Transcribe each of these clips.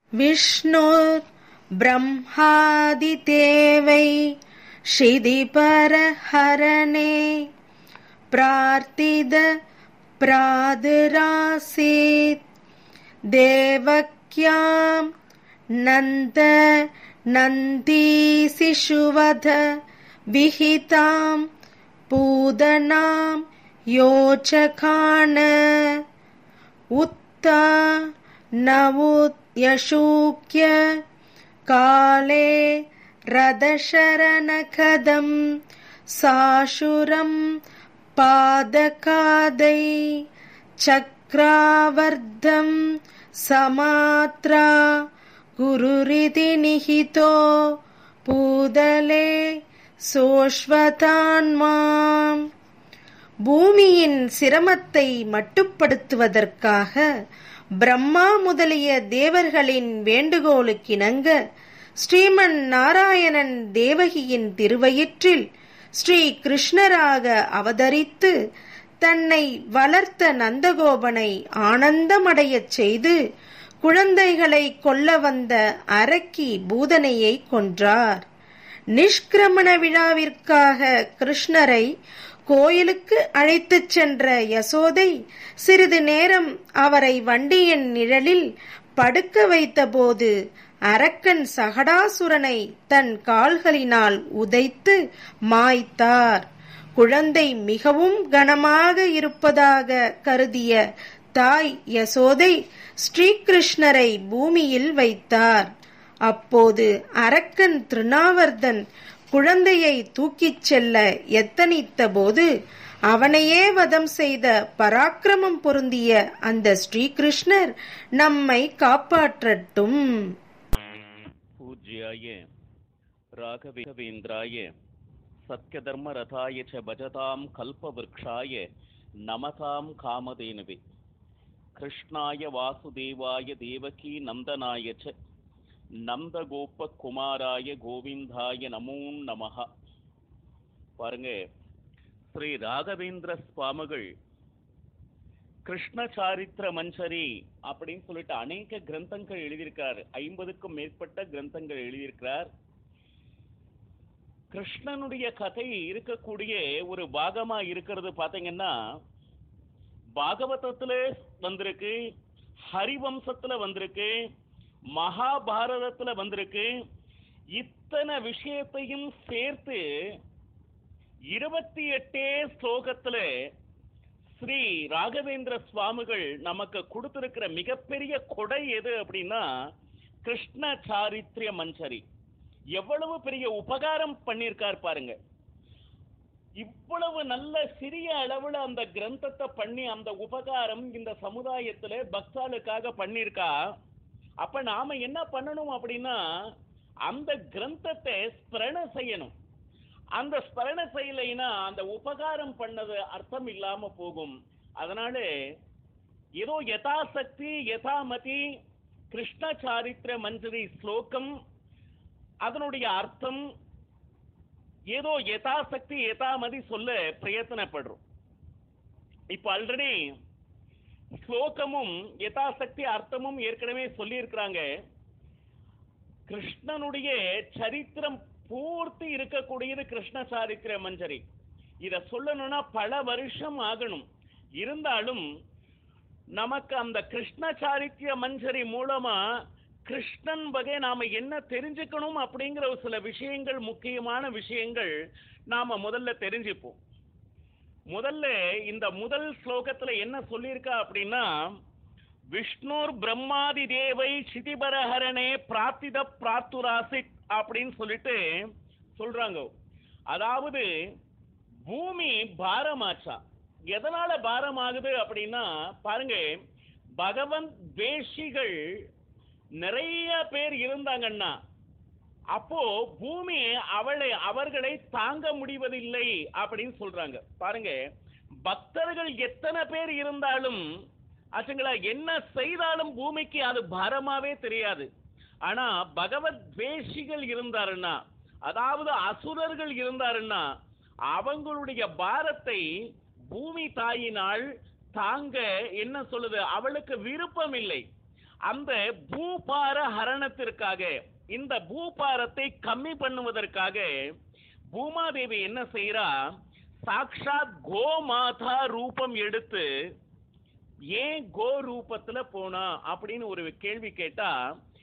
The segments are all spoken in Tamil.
विष्णुर्ब्रह्मादिदेवै क्षिदिपरहरणे प्रार्थिद प्रादुरासीत् देवक्यां नन्द नन्दीशिशुवध विहितां पूदनां योचखान उत्ता नवुद्यशूक्य काले रदशरणकदं साशुरं पादकादै चक्रावर्धं समात्रा गुरुरिति निहितो பூதலே சோஷ்வதான்மாம் பூமியின் சிரமத்தை மட்டுப்படுத்துவதற்காக பிரம்மா முதலிய தேவர்களின் வேண்டுகோளுக்கிணங்க ஸ்ரீமன் நாராயணன் தேவகியின் திருவயிற்றில் ஸ்ரீ கிருஷ்ணராக அவதரித்து தன்னை வளர்த்த நந்தகோபனை ஆனந்தமடையச் செய்து குழந்தைகளை கொல்ல வந்த அரக்கி பூதனையை கொன்றார் நிஷ்கிரமண விழாவிற்காக கிருஷ்ணரை கோயிலுக்கு அழைத்துச் சென்ற யசோதை சிறிது நேரம் அவரை வண்டியின் நிழலில் படுக்க வைத்தபோது அரக்கன் சகடாசுரனை தன் கால்களினால் உதைத்து மாய்த்தார் குழந்தை மிகவும் கனமாக இருப்பதாக கருதிய தாய் யசோதை ஸ்ரீகிருஷ்ணரை பூமியில் வைத்தார் அப்போது அரக்கன் திருநாவர்தன் குழந்தையை தூக்கிச் செல்ல எத்தனித்த போது அவனையே வதம் செய்த பராக்கிரமம் பொருந்திய அந்த ஸ்ரீகிருஷ்ணர் நம்மை காப்பாற்றட்டும் पूज्याय राघवेन्द्राय सत्यधर्मरथाय च भजतां कल्पवृक्षाय नमतां कामधेनुवे कृष्णाय वासुदेवाय देवकी नन्दनाय च நந்தகோபகுமாராய கோவிந்தாய நமோ நமஹ பாருங்க ஸ்ரீ ராகவேந்திர சுவாமிகள் கிருஷ்ண சாரித்திர மஞ்சரி அப்படின்னு சொல்லிட்டு அநேக கிரந்தங்கள் எழுதியிருக்கிறார் ஐம்பதுக்கும் மேற்பட்ட கிரந்தங்கள் எழுதியிருக்கிறார் கிருஷ்ணனுடைய கதை இருக்கக்கூடிய ஒரு பாகமா இருக்கிறது பாத்தீங்கன்னா பாகவதத்துல வந்திருக்கு ஹரிவம்சத்துல வந்திருக்கு மகாபாரதத்துல வந்திருக்கு இத்தனை விஷயத்தையும் சேர்த்து இருபத்தி எட்டே ஸ்லோகத்துல ஸ்ரீ ராகவேந்திர சுவாமிகள் நமக்கு கொடுத்திருக்கிற மிகப்பெரிய கொடை எது அப்படின்னா கிருஷ்ண சாரித்ரிய மஞ்சரி எவ்வளவு பெரிய உபகாரம் பண்ணியிருக்கார் பாருங்க இவ்வளவு நல்ல சிறிய அளவுல அந்த கிரந்தத்தை பண்ணி அந்த உபகாரம் இந்த சமுதாயத்துல பக்தாளுக்காக பண்ணியிருக்கா அப்ப நாம என்ன பண்ணணும் அப்படின்னா அந்த கிரந்தத்தை ஸ்மரண செய்யணும் அந்த ஸ்மரண செய்யலைன்னா அந்த உபகாரம் பண்ணது அர்த்தம் இல்லாம போகும் அதனால ஏதோ யதாசக்தி யதாமதி கிருஷ்ண சாரித்திர மஞ்சரி ஸ்லோகம் அதனுடைய அர்த்தம் ஏதோ யதாசக்தி யதாமதி சொல்ல பிரயத்தனப்படுறோம் இப்ப ஆல்ரெடி ஸ்லோகமும் யதாசக்தி அர்த்தமும் ஏற்கனவே சொல்லியிருக்கிறாங்க கிருஷ்ணனுடைய சரித்திரம் பூர்த்தி இருக்கக்கூடியது கிருஷ்ண சாரித்திர மஞ்சரி இத சொல்லணும்னா பல வருஷம் ஆகணும் இருந்தாலும் நமக்கு அந்த கிருஷ்ண சாரித்திய மஞ்சரி மூலமா கிருஷ்ணன் வகை நாம என்ன தெரிஞ்சுக்கணும் அப்படிங்கிற ஒரு சில விஷயங்கள் முக்கியமான விஷயங்கள் நாம முதல்ல தெரிஞ்சுப்போம் முதல்ல இந்த முதல் ஸ்லோகத்துல என்ன சொல்லியிருக்கா அப்படின்னா விஷ்ணுர் பிரம்மாதி தேவை சிதிபரஹரணே பிரார்த்தித பிரார்த்துராசித் அப்படின்னு சொல்லிட்டு சொல்றாங்க அதாவது பூமி பாரமாச்சா எதனால பாரமாகுது அப்படின்னா பாருங்க பகவன் தேசிகள் நிறைய பேர் இருந்தாங்கன்னா அப்போ பூமி அவளை அவர்களை தாங்க முடிவதில்லை அப்படின்னு சொல்றாங்க பாருங்க பக்தர்கள் எத்தனை பேர் இருந்தாலும் ஆச்சுங்களா என்ன செய்தாலும் பூமிக்கு அது பாரமாவே தெரியாது ஆனா பகவத் துவேஷிகள் இருந்தாருன்னா அதாவது அசுரர்கள் இருந்தாருன்னா அவங்களுடைய பாரத்தை பூமி தாயினால் தாங்க என்ன சொல்லுது அவளுக்கு விருப்பம் இல்லை அந்த பூபார ஹரணத்திற்காக இந்த பூபாரத்தை கம்மி பண்ணுவதற்காக பூமாதேவி என்ன செய்யறா சாக்ஷாத் கோமாதா ரூபம் எடுத்து ஏன் கோ ரூபத்துல போனா அப்படின்னு ஒரு கேள்வி கேட்டா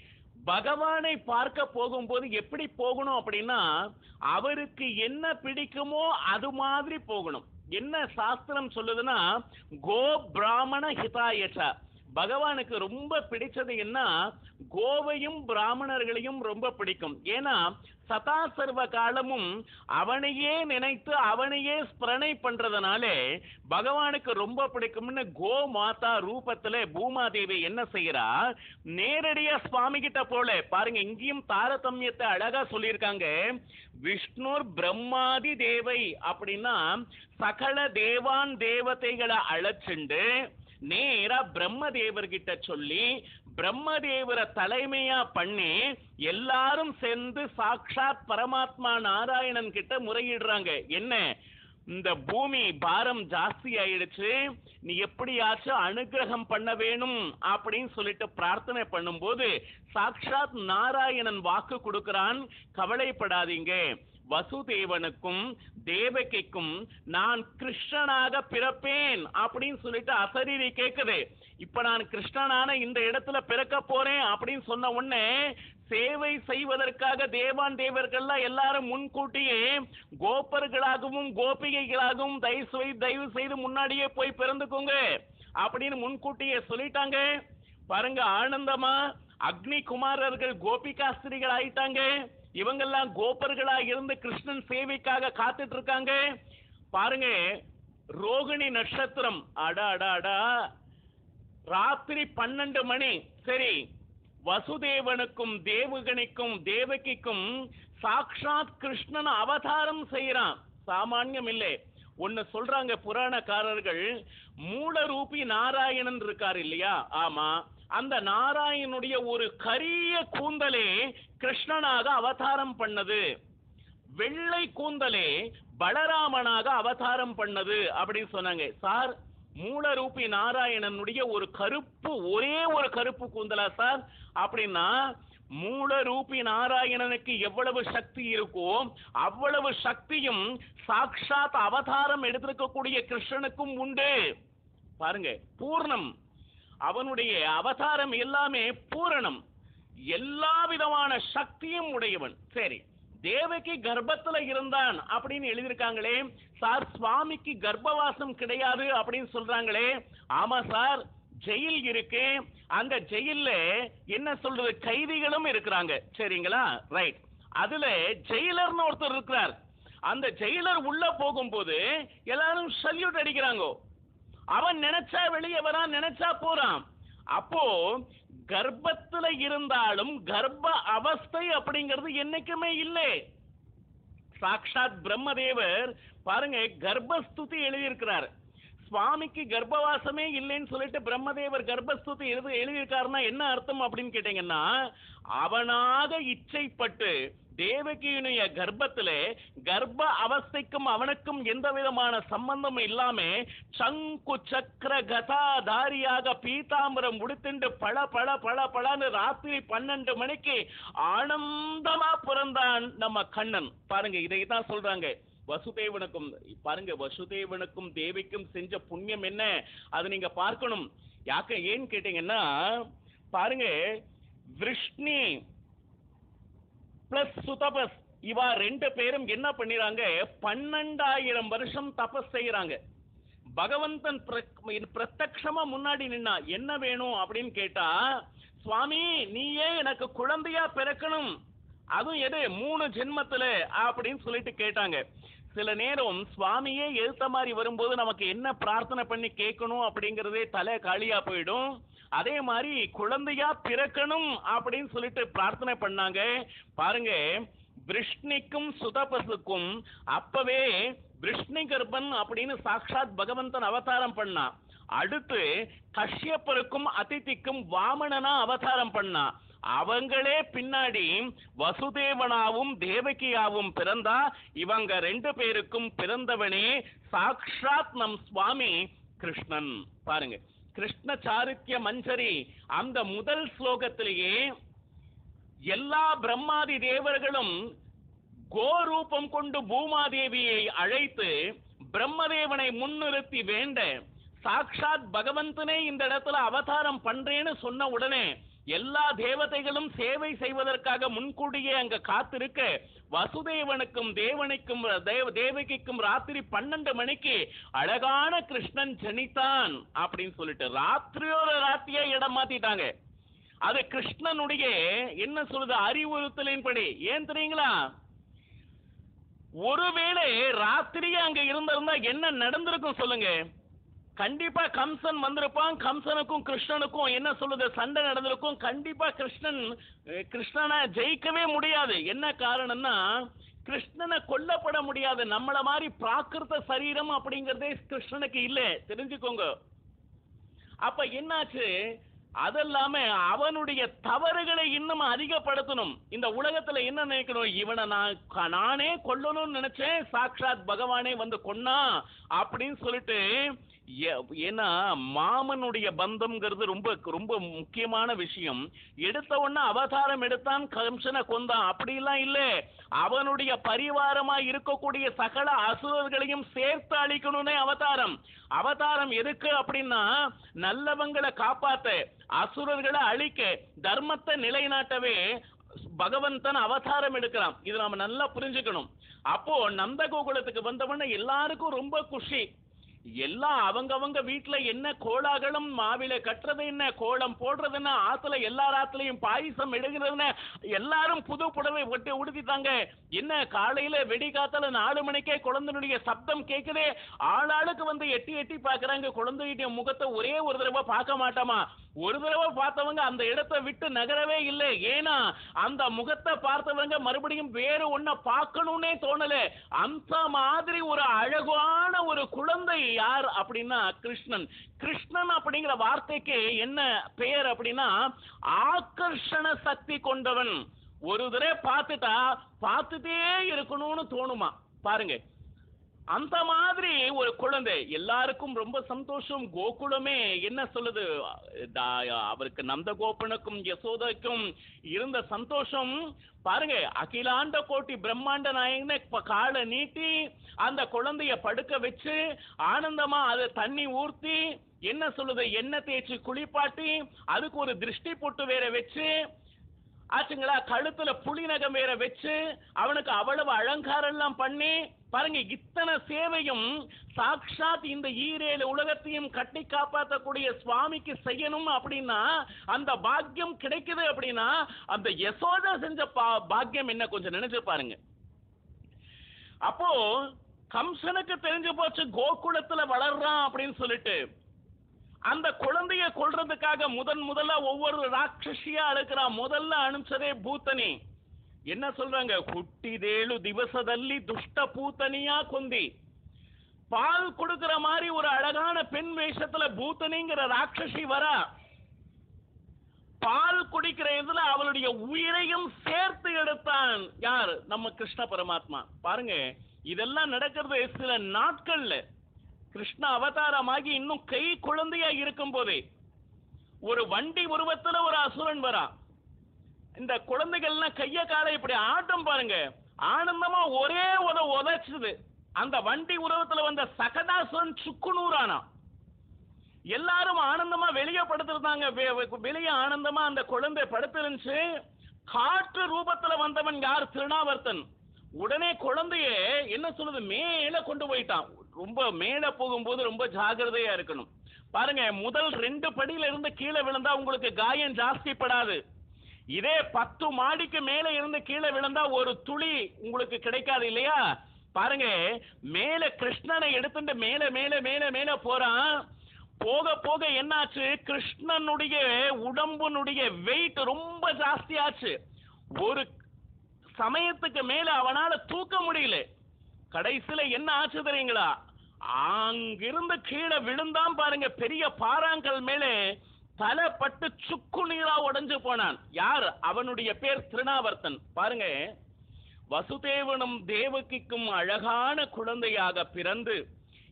பகவானை பார்க்க போகும்போது எப்படி போகணும் அப்படின்னா அவருக்கு என்ன பிடிக்குமோ அது மாதிரி போகணும் என்ன சாஸ்திரம் சொல்லுதுன்னா கோ பிராமண ஹிதாயச்சா பகவானுக்கு ரொம்ப பிடிச்சது என்ன கோவையும் பிராமணர்களையும் ரொம்ப பிடிக்கும் ஏன்னா சதா சர்வ காலமும் அவனையே நினைத்து அவனையே ஸ்மரணை பண்றதுனாலே பகவானுக்கு ரொம்ப பிடிக்கும்னு கோ மாதா ரூபத்துல பூமாதேவி என்ன செய்யறா நேரடியா சுவாமி கிட்ட போல பாருங்க இங்கேயும் தாரதமியத்தை அழகா சொல்லியிருக்காங்க விஷ்ணுர் பிரம்மாதி தேவை அப்படின்னா சகல தேவான் தேவதைகளை அழைச்சுண்டு நேரா பிரம்மதேவர்கிட்ட சொல்லி பிரம்மதேவரை தலைமையா பண்ணி எல்லாரும் சேர்ந்து சாக்ஷாத் பரமாத்மா நாராயணன் கிட்ட முறையிடுறாங்க என்ன இந்த பூமி பாரம் ஜாஸ்தி ஆயிடுச்சு நீ எப்படியாச்சும் அனுகிரகம் பண்ண வேணும் அப்படின்னு சொல்லிட்டு பிரார்த்தனை பண்ணும்போது சாக்ஷாத் நாராயணன் வாக்கு கொடுக்கிறான் கவலைப்படாதீங்க வசுதேவனுக்கும் தேவகிக்கும் நான் கிருஷ்ணனாக பிறப்பேன் அப்படின்னு சொல்லிட்டு அசரீரி கேக்குது இப்ப நான் கிருஷ்ணனான இந்த இடத்துல பிறக்க போறேன் அப்படின்னு சொன்ன உடனே சேவை செய்வதற்காக தேவான் தேவர்கள்லாம் எல்லாரும் முன்கூட்டியே கோபர்களாகவும் கோபிகைகளாகவும் தயவு செய்- தயவு செய்து முன்னாடியே போய் பிறந்துக்கோங்க அப்படின்னு முன்கூட்டியே சொல்லிட்டாங்க பாருங்க ஆனந்தமா அக்னி குமாரர்கள் கோபிகாஸ்திரிகள் ஆயிட்டாங்க இவங்கெல்லாம் கோபர்களா இருந்து கிருஷ்ணன் சேவைக்காக காத்துட்டு இருக்காங்க பாருங்க ரோகிணி நட்சத்திரம் அடா அடா அடா ராத்திரி பன்னெண்டு மணி சரி வசுதேவனுக்கும் தேவகனிக்கும் தேவகிக்கும் சாக்ஷாத் கிருஷ்ணன் அவதாரம் செய்யறான் சாமானியம் இல்லை ஒன்னு சொல்றாங்க புராணக்காரர்கள் மூலரூபி நாராயணன் இருக்கார் இல்லையா ஆமா அந்த நாராயணனுடைய ஒரு கரிய கூந்தலே கிருஷ்ணனாக அவதாரம் பண்ணது வெள்ளை கூந்தலே பலராமனாக அவதாரம் பண்ணது அப்படின்னு சொன்னாங்க சார் மூலரூபி நாராயணனுடைய ஒரு கருப்பு ஒரே ஒரு கருப்பு கூந்தலா சார் அப்படின்னா மூலரூபி நாராயணனுக்கு எவ்வளவு சக்தி இருக்கோ அவ்வளவு சக்தியும் சாக்ஷாத் அவதாரம் எடுத்திருக்கக்கூடிய கிருஷ்ணனுக்கும் உண்டு பாருங்க பூர்ணம் அவனுடைய அவதாரம் எல்லாமே பூரணம் எல்லா விதமான சக்தியும் உடையவன் சரி தேவகி கர்ப்பத்துல இருந்தான் அப்படின்னு எழுதியிருக்காங்களே சார் சுவாமிக்கு கர்ப்பவாசம் கிடையாது அப்படின்னு சொல்றாங்களே ஆமா சார் ஜெயில் இருக்கு அந்த ஜெயில்ல என்ன சொல்றது கைதிகளும் இருக்கிறாங்க சரிங்களா ரைட் அதுல ஜெயிலர்னு ஒருத்தர் இருக்கிறார் அந்த ஜெயிலர் உள்ள போகும்போது எல்லாரும் சல்யூட் அடிக்கிறாங்க அவன் நினைச்சா வெளியே வரான் நினைச்சா போறான் அப்போ கர்ப்பத்துல இருந்தாலும் கர்ப்ப அவஸ்தை அப்படிங்கிறது என்னைக்குமே இல்லை சாக்ஷாத் பிரம்மதேவர் பாருங்க கர்ப்பஸ்துதி எழுதியிருக்கிறார் சுவாமிக்கு கர்ப்பவாசமே இல்லைன்னு சொல்லிட்டு பிரம்மதேவர் கர்ப்பஸ்துதி எழுதி எழுதியிருக்காருன்னா என்ன அர்த்தம் அப்படின்னு கேட்டீங்கன்னா அவனாக இச்சைப்பட்டு தேவகியினுடைய கர்ப்பத்திலே கர்ப்ப அவஸ்தைக்கும் அவனுக்கும் எந்த விதமான சம்பந்தமும் இல்லாம சங்கு சக்கர கதாதாரியாக பீதாம்பரம் உடுத்திண்டு பல பல பல பலன்னு ராத்திரி பன்னெண்டு மணிக்கு ஆனந்தமா பிறந்தான் நம்ம கண்ணன் பாருங்க இதை தான் சொல்றாங்க வசுதேவனுக்கும் பாருங்க வசுதேவனுக்கும் தேவிக்கும் செஞ்ச புண்ணியம் என்ன அது நீங்க பார்க்கணும் யாக்க ஏன்னு கேட்டீங்கன்னா பாருங்க விஷ்ணி பிளஸ் சுதபஸ் இவா ரெண்டு பேரும் என்ன பண்ணிறாங்க பன்னெண்டாயிரம் வருஷம் தபஸ் செய்யறாங்க பகவந்தன் பிர- பிரத்யக்ஷமா முன்னாடி நின்னா என்ன வேணும் அப்படின்னு கேட்டா சுவாமி நீயே எனக்கு குழந்தையா பிறக்கணும் அதுவும் எது மூணு ஜென்மத்துல அப்படின்னு சொல்லிட்டு கேட்டாங்க சில நேரம் சுவாமியே எழுத்த மாதிரி வரும்போது நமக்கு என்ன பிரார்த்தனை பண்ணி கேட்கணும் அப்படிங்கறதே தலை காலியா போயிடும் அதே மாதிரி குழந்தையா பிறக்கணும் அப்படின்னு சொல்லிட்டு பிரார்த்தனை பண்ணாங்க பாருங்க விஷ்ணிக்கும் சுதபசுக்கும் அப்பவே விஷ்ணி கர்ப்பன் அப்படின்னு சாக்ஷாத் பகவந்தன் அவதாரம் பண்ணான் அடுத்து கஷ்யப்பருக்கும் அதிதிக்கும் வாமனனா அவதாரம் பண்ணான் அவங்களே பின்னாடி வசுதேவனாவும் தேவகியாவும் பிறந்தா இவங்க ரெண்டு பேருக்கும் பிறந்தவனே சாக்ஷாத் நம் சுவாமி கிருஷ்ணன் பாருங்க கிருஷ்ண சாரித்ய மஞ்சரி அந்த முதல் ஸ்லோகத்திலேயே எல்லா பிரம்மாதி தேவர்களும் கோரூபம் கொண்டு பூமாதேவியை அழைத்து பிரம்மதேவனை முன்னிறுத்தி வேண்ட சாக்ஷாத் பகவந்தனே இந்த இடத்துல அவதாரம் பண்றேன்னு சொன்ன உடனே எல்லா தேவதைகளும் சேவை செய்வதற்காக முன்கூடியே அங்க காத்திருக்க வசுதேவனுக்கும் தேவனுக்கும் தேவ தேவகிக்கும் ராத்திரி பன்னெண்டு மணிக்கு அழகான கிருஷ்ணன் ஜனித்தான் அப்படின்னு சொல்லிட்டு ராத்திரியோட ராத்திரியா இடம் மாத்திட்டாங்க அது கிருஷ்ணனுடைய என்ன சொல்லுது அறிவுறுத்தலின்படி ஏன் தெரியுங்களா ஒருவேளை ராத்திரியே அங்க இருந்திருந்தா என்ன நடந்திருக்கும் சொல்லுங்க கண்டிப்பா கம்சன் வந்திருப்பான் கம்சனுக்கும் கிருஷ்ணனுக்கும் என்ன சொல்லுது சண்டை நடந்திருக்கும் கண்டிப்பா கிருஷ்ணன் அஹ், கிருஷ்ணனை ஜெயிக்கவே முடியாது என்ன காரணம்னா கிருஷ்ணனை கொல்லப்பட முடியாது நம்மள மாதிரி பிராகிருத சரீரம் அப்படிங்கறதே கிருஷ்ணனுக்கு இல்ல தெரிஞ்சுக்கோங்க அப்ப என்னாச்சு அதல்லாம அவனுடைய தவறுகளை இன்னும் அதிகப்படுத்தணும் இந்த உலகத்துல என்ன நினைக்கணும் இவனை நான் க- நானே கொல்லணும்னு நினைச்சேன் சாக்ஷாத் பகவானே வந்து கொன்னா அப்படின்னு சொல்லிட்டு ஏ- ஏன்னா மாமனுடைய பந்தம்ங்கிறது ரொம்ப ரொம்ப முக்கியமான விஷயம் எடுத்த உடனே அவதாரம் எடுத்தான் கம்சனை கொந்தான் அப்படிலாம் இல்ல அவனுடைய பரிவாரமா இருக்கக்கூடிய சகல அசுரர்களையும் சேர்த்து அழிக்கணும்னே அவதாரம் அவதாரம் எதுக்கு அப்படின்னா நல்லவங்களை காப்பாத்த அசுரர்களை அழிக்க தர்மத்தை நிலைநாட்டவே பகவந்தன் அவதாரம் எடுக்கிறான் இது நாம நல்லா புரிஞ்சுக்கணும் அப்போ நந்த கோகுலத்துக்கு வந்தவன எல்லாருக்கும் ரொம்ப குஷி எல்லாம் அவங்கவங்க வீட்டுல என்ன கோலாகலம் மாவில கட்டுறது என்ன கோலம் போடுறது என்ன ஆத்துல எல்லார் ஆத்துலயும் பாயசம் எடுக்கிறதுன்னு எல்லாரும் புது புடவை ஒட்டி உடுத்திட்டாங்க என்ன காலையில வெடி காத்தால நாலு மணிக்கே குழந்தைனுடைய சப்தம் கேக்குதே ஆளாளுக்கு வந்து எட்டி எட்டி பாக்குறாங்க குழந்தையுடைய முகத்தை ஒரே ஒரு தடவை பார்க்க மாட்டாமா ஒரு தடவை பார்த்தவங்க அந்த இடத்தை விட்டு நகரவே இல்லை ஏன்னா அந்த முகத்தை பார்த்தவங்க மறுபடியும் வேற ஒன்ன பார்க்கணும்னே தோணல அந்த மாதிரி ஒரு அழகான ஒரு குழந்தை யார் அப்படின்னா கிருஷ்ணன் கிருஷ்ணன் அப்படிங்கிற வார்த்தைக்கு என்ன பெயர் அப்படின்னா ஆகர்ஷண சக்தி கொண்டவன் ஒரு தடவை பார்த்துட்டா பார்த்துட்டே இருக்கணும்னு தோணுமா பாருங்க அந்த மாதிரி ஒரு குழந்தை எல்லாருக்கும் ரொம்ப சந்தோஷம் கோகுலமே என்ன சொல்லுது தா- அவருக்கு நந்தகோபனுக்கும் யசோதைக்கும் இருந்த சந்தோஷம் பாருங்க அகிலாண்ட கோட்டி பிரம்மாண்ட நாயகனை ப- காலை நீட்டி அந்த குழந்தைய படுக்க வச்சு ஆனந்தமா அதை தண்ணி ஊர்த்தி என்ன சொல்லுது எண்ணெய் தேய்ச்சி குளிப்பாட்டி அதுக்கு ஒரு திருஷ்டி பொட்டு வேற வச்சு ஆச்சுங்களா கழுத்துல புலி நகம் வேற வச்சு அவனுக்கு அவ்வளவு அலங்காரம் எல்லாம் பண்ணி பாருங்க இத்தனை சேவையும் சாக்ஷாத் இந்த ஈரேழு உலகத்தையும் கட்டி காப்பாற்றக்கூடிய சுவாமிக்கு செய்யணும் அப்படின்னா அந்த பாக்கியம் கிடைக்குது அப்படின்னா அந்த யசோதா செஞ்ச பா- பாக்கியம் என்ன கொஞ்சம் நினைச்சு பாருங்க அப்போ கம்சனுக்கு தெரிஞ்சு போச்சு கோகுலத்துல வளர்றான் அப்படின்னு சொல்லிட்டு அந்த குழந்தைய கொல்றதுக்காக முதன் முதல்ல ஒவ்வொரு ராட்சசியா அழுக்கிறான் முதல்ல அனுப்பிச்சதே பூத்தனி என்ன சொல்றாங்க ಹುಟ್ಟಿದೇಳು ದಿವಸದಲ್ಲಿ ದುಷ್ಟ பூத்தனியா கொந்தி பால் கொடுக்கிற மாதிரி ஒரு அழகான பெண் வேஷத்துல பூத்தனிங்கிற ராட்சசி வரா பால் குடிக்கிற இதுல அவளுடைய உயிரையும் சேர்த்து எடுத்தான் யார் நம்ம கிருஷ்ண பரமாத்மா பாருங்க இதெல்லாம் நடக்கிறது சில நாட்கள்ல கிருஷ்ண அவதாரமாகி இன்னும் கை குழந்தையா இருக்கும் போதே ஒரு வண்டி உருவத்துல ஒரு அசுரன் வரா இந்த குழந்தைகள்லாம் கைய காலை இப்படி ஆட்டம் பாருங்க ஆனந்தமா ஒரே உத உதைச்சுது அந்த வண்டி உருவத்துல வந்த சகதாசுரன் சுக்குநூறானா எல்லாரும் ஆனந்தமா வெளியே படுத்திருந்தாங்க வெ- வெ- வெளியே ஆனந்தமா அந்த குழந்தை படுத்திருந்துச்சு காற்று ரூபத்துல வந்தவன் யார் திருநாவர்த்தன் உடனே குழந்தைய என்ன சொல்லுது மேல கொண்டு போயிட்டான் ரொம்ப மேல போகும்போது ரொம்ப ஜாக்கிரதையா இருக்கணும் பாருங்க முதல் ரெண்டு படியில இருந்து கீழே விழுந்தா உங்களுக்கு காயம் ஜாஸ்தி படாது இதே பத்து மாடிக்கு மேல இருந்து கீழே விழுந்தா ஒரு துளி உங்களுக்கு கிடைக்காது இல்லையா பாருங்க மேல கிருஷ்ணனை எடுத்துட்டு மேல மேல மேல மேல போறான் போக போக என்னாச்சு கிருஷ்ணனுடைய உடம்புனுடைய வெயிட் ரொம்ப ஜாஸ்தியாச்சு ஒரு சமயத்துக்கு மேல அவனால தூக்க முடியல கடைசியில என்ன ஆச்சு தெரியுங்களா அங்கிருந்து கீழே விழுந்தான் பாருங்க பெரிய பாறாங்கல் மேலே தலை பட்டு சுக்கு நீரா உடைஞ்சு போனான் யார் அவனுடைய பேர் திருநாவர்த்தன் பாருங்க வசுதேவனும் தேவகிக்கும் அழகான குழந்தையாக பிறந்து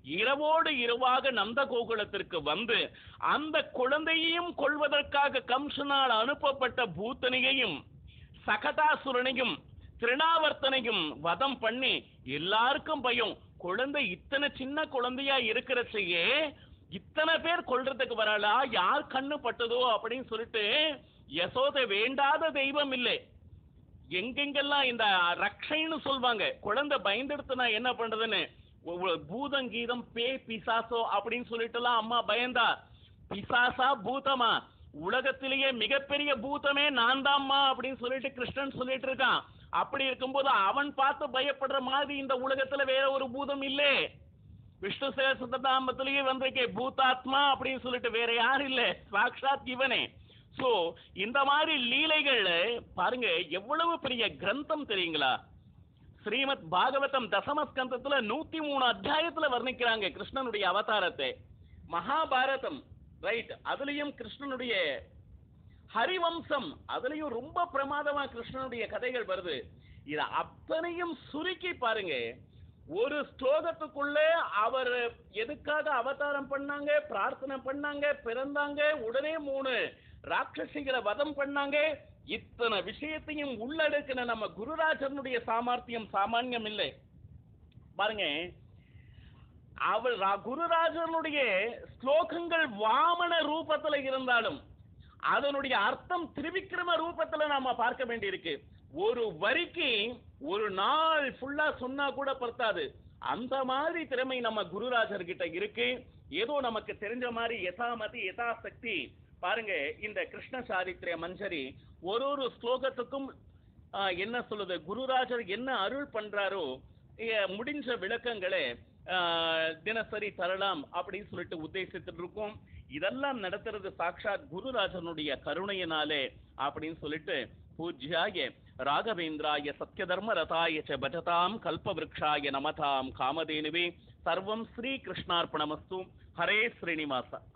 இரவோடு இரவாக நந்த கோகுலத்திற்கு வந்து அந்த குழந்தையையும் கொள்வதற்காக கம்சனால் அனுப்பப்பட்ட பூத்தனையையும் சகதாசுரனையும் திருநாவர்த்தனையும் வதம் பண்ணி எல்லாருக்கும் பயம் குழந்தை இத்தனை சின்ன குழந்தையா இருக்கிறச்சையே இத்தனை பேர் கொல்றதுக்கு வரலா யார் கண்ணு பட்டதோ அப்படின்னு சொல்லிட்டு யசோதை வேண்டாத தெய்வம் இல்லை எங்கெங்கெல்லாம் இந்த ரக்ஷைன்னு சொல்வாங்க குழந்தை பயந்தெடுத்து என்ன பண்றதுன்னு ஒவ்வொரு பூதம் கீதம் பே பிசாசோ அப்படின்னு சொல்லிட்டுலாம் அம்மா பயந்தா பிசாசா பூதமா உலகத்திலேயே மிகப்பெரிய பூதமே நான் தான்மா அப்படின்னு சொல்லிட்டு கிருஷ்ணன் சொல்லிட்டு இருக்கான் அப்படி இருக்கும்போது அவன் பார்த்து பயப்படுற மாதிரி இந்த உலகத்துல வேற ஒரு பூதம் இல்லே விஷ்ணு சேஷதாமத்திலேயே வந்திருக்கே பூதாத்மா அப்படின்னு சொல்லிட்டு வேற யாரும் இல்ல சாக்ஷாத் இவனே சோ இந்த மாதிரி லீலைகள் பாருங்க எவ்வளவு பெரிய கிரந்தம் தெரியுங்களா ஸ்ரீமத் பாகவதம் தசமஸ்கந்தத்துல நூத்தி மூணு அத்தியாயத்துல வர்ணிக்கிறாங்க கிருஷ்ணனுடைய அவதாரத்தை மகாபாரதம் ரைட் அதுலயும் கிருஷ்ணனுடைய ஹரிவம்சம் அதுலயும் ரொம்ப பிரமாதமா கிருஷ்ணனுடைய கதைகள் வருது இத அத்தனையும் சுருக்கி பாருங்க ஒரு ஸ்லோகத்துக்குள்ள அவர் எதுக்காக அவதாரம் பண்ணாங்க பிரார்த்தனை பண்ணாங்க பிறந்தாங்க உடனே மூணு ராட்சசிகளை வதம் பண்ணாங்க இத்தனை விஷயத்தையும் உள்ளடக்கின நம்ம குருராஜனுடைய சாமர்த்தியம் சாமான்யம் இல்லை பாருங்க அவர் ரா- குருராஜனுடைய ஸ்லோகங்கள் வாமன ரூபத்துல இருந்தாலும் அதனுடைய அர்த்தம் திரிவிக்ரம ரூபத்துல நாம பார்க்க வேண்டியிருக்கு ஒரு வரிக்கு ஒரு நாள் ஃபுல்லா சொன்னா கூட பத்தாது அந்த மாதிரி திறமை நம்ம குருராஜர் கிட்ட இருக்கு ஏதோ நமக்கு தெரிஞ்ச மாதிரி யதாமதி யதாசக்தி பாருங்க இந்த கிருஷ்ண சாரித்திர மஞ்சரி ஒரு ஒரு ஸ்லோகத்துக்கும் ஆ, என்ன சொல்லுது குருராஜர் என்ன அருள் பண்றாரோ எ, முடிஞ்ச விளக்கங்களை ஆ, தினசரி தரலாம் அப்படின்னு சொல்லிட்டு உத்தேசித்துட்டு இருக்கோம் இதெல்லாம் நடத்துறது சாக்ஷாத் குருராஜனுடைய கருணையினாலே அப்படின்னு சொல்லிட்டு பூஜ்யாய ராகவேந்திராய சத்யதர்ம ரதாய ச பஜதாம் கல்பவ்ருக்ஷாய நமதாம் காமதேனுவே சர்வம் ஸ்ரீ கிருஷ்ணார்ப்பணமஸ்து ஹரே ஸ்ரீனிவாசா